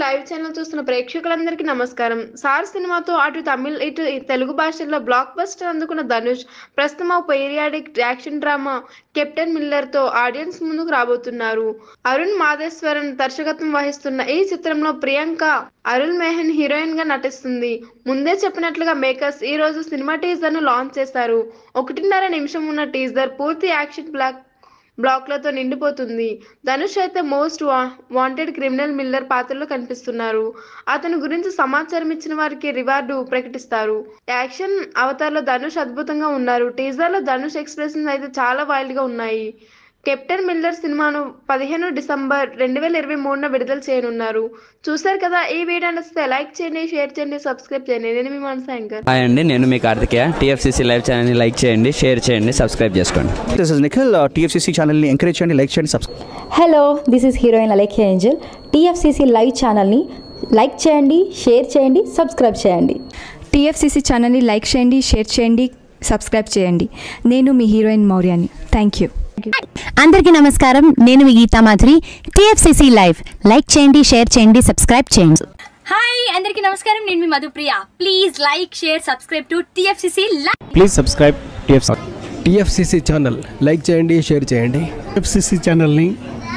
live channel చూస్తున్న ప్రేక్షకులందరికీ నమస్కారం సార్ సినిమాతో అటు తమిళ్ ఇటు తెలుగు భాషల్లో బ్లాక్ బస్టర్ అందుకున్న ధనుష్ ప్రస్తుతం ఒక periodic action drama captain Miller తో ఆడియన్స్ ముందుకు రాబోతున్నారు అరుణ్ మాధేశ్వరన్ దర్శకత్వం వహిస్తున్న ఈ చిత్రంలో ప్రియాంక అరుణ్ మెహన్ హీరోయిన్ గా నటిస్తుంది ముందే చెప్పినట్లుగా మేకర్స్ ఈ రోజు సినిమా టీజర్ ను లాంచ్ చేశారు ఒకటిన్నర నిమిషం ఉన్న టీజర్ పూర్తి యాక్షన్ బ్లాక్ బ్లాక్లతో నిండిపోతుంది ధనుష్ అయితే మోస్ట్ వాంటెడ్ క్రిమినల్ మిల్లర్ పాత్రలో కనిపిస్తున్నారు అతని గురించి సమాచారం ఇచ్చిన వారికి రివార్డు ప్రకటిస్తారు యాక్షన్ అవతార్లో ధనుష్ అద్భుతంగా ఉన్నారు టీజర్లో ధనుష్ ఎక్స్ప్రెషన్స్ అయితే చాలా వైల్డ్ గా ఉన్నాయి కెప్టెన్ మిల్లర్ సినిమాను పదిహేను డిసెంబర్ రెండు వేల ఇరవై మూడున విడుదల చేయనున్నారు చూశారు కదా ఈ వీడియో నచ్చితే లైక్ చేయండి షేర్ చేయండి సబ్స్క్రైబ్ చేయండి నేను మీ మనసు యాంకర్ హాయ్ అండి నేను మీ కార్తికేయ టీఎఫ్సీసీ లైవ్ ఛానల్ని లైక్ చేయండి షేర్ చేయండి సబ్స్క్రైబ్ చేసుకోండి దిస్ ఇస్ నిఖిల్ టీఎఫ్సీసీ ఛానల్ని ఎంకరేజ్ చేయండి లైక్ చేయండి subscribe hello this is heroine Alekhya Angel TFCC live ఛానల్ని లైక్ చేయండి షేర్ చేయండి సబ్స్క్రైబ్ చేయండి టీఎఫ్సీసీ ఛానల్ని లైక్ చేయండి షేర్ చేయండి సబ్స్క్రైబ్ చేయండి నేను మీ హీరోయిన్ మౌర్యాని థ్యాంక్ యూ అందరికీ నమస్కారం నేను మీ Geetha Madhuri TFCC live like చేయండి షేర్ చేయండి సబ్స్క్రైబ్ చేయండి హాయ్ అందరికీ నమస్కారం నేను మీ Madhupriya please like share subscribe to TFCC live please subscribe TFC TFCC channel like చేయండి షేర్ చేయండి ఎఫ్సిసి ఛానల్ని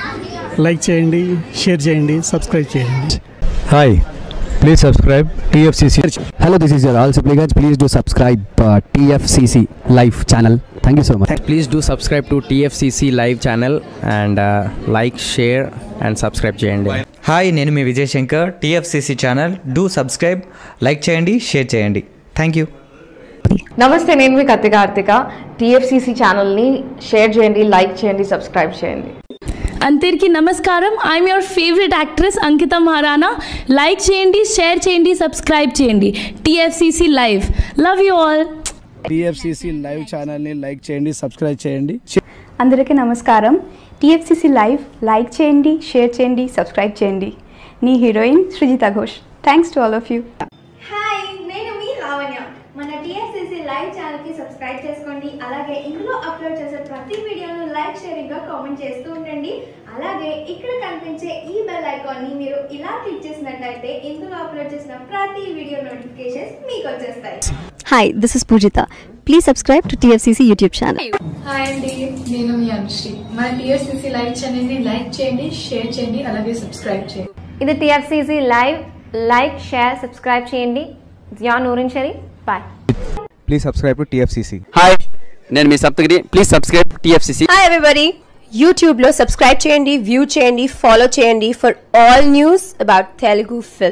లైక్ చేయండి షేర్ చేయండి సబ్స్క్రైబ్ చేయండి hi please subscribe TFCC hello this is Rahul Sipligunj please do subscribe TFCC live channel thank you so much please do subscribe to TFCC live channel and like share and subscribe చేయండి hi నేను మీ Vijay Shankar TFCC channel do subscribe like చేయండి share చేయండి thank you నమస్తే నేను మీ Kathi Karthika TFCC ఛానల్ని share చేయండి లైక్ చేయండి సబ్స్క్రైబ్ చేయండి అందరికీ నమస్కారం I'm your favourite actress Ankita Maharana like చేయండి షేర్ చేయండి సబ్స్క్రైబ్ చేయండి TFCC live love you all TFCC live ఛానల్ని లైక్ చేయండి సబ్స్క్రైబ్ చేయండి అందరికీ నమస్కారం టీఎఫ్సీసీ లైవ్ లైక్ చేయండి షేర్ చేయండి సబ్స్క్రైబ్ చేయండి నీ heroine Srujitha Ghosh thanks to all of you hi నేను మీ లావణ్య మన టిఎఫ్సిసి లైవ్ ఛానల్ కి సబ్స్క్రైబ్ చేసుకోండి అలాగే ఇందులో అప్లోడ్ చేసే ప్రతి వీడియోను లైక్ షేరింగ్ గా కామెంట్ చేస్తూ ఉండండి అలాగే ఇక్కడ కనిపించే ఈ బెల్ ఐకాన్ ని మీరు ఇలా క్లిక్ చేసినట్లయితే ఇందులో అప్లోడ్ చేసిన ప్రతి వీడియో నోటిఫికేషన్స్ మీకు వచ్చేస్తాయి hi this is Poojitha please subscribe to TFCC YouTube channel hi అండి నేను మీ అనుశ్రీ మన టీఎఫ్సిసి లైవ్ ఛానల్ని లైక్ చేయండి షేర్ చేయండి అలాగే సబ్స్క్రైబ్ చేయండి ఇది TFCC live like share subscribe చేయండి Zia Noorin Shari bye please subscribe to TFCC hi నేను మీ Saptagiri please subscribe TFCC hi everybody యూట్యూబ్లో సబ్స్క్రైబ్ చేయండి వ్యూ చేయండి ఫాలో చేయండి for all news about Telugu film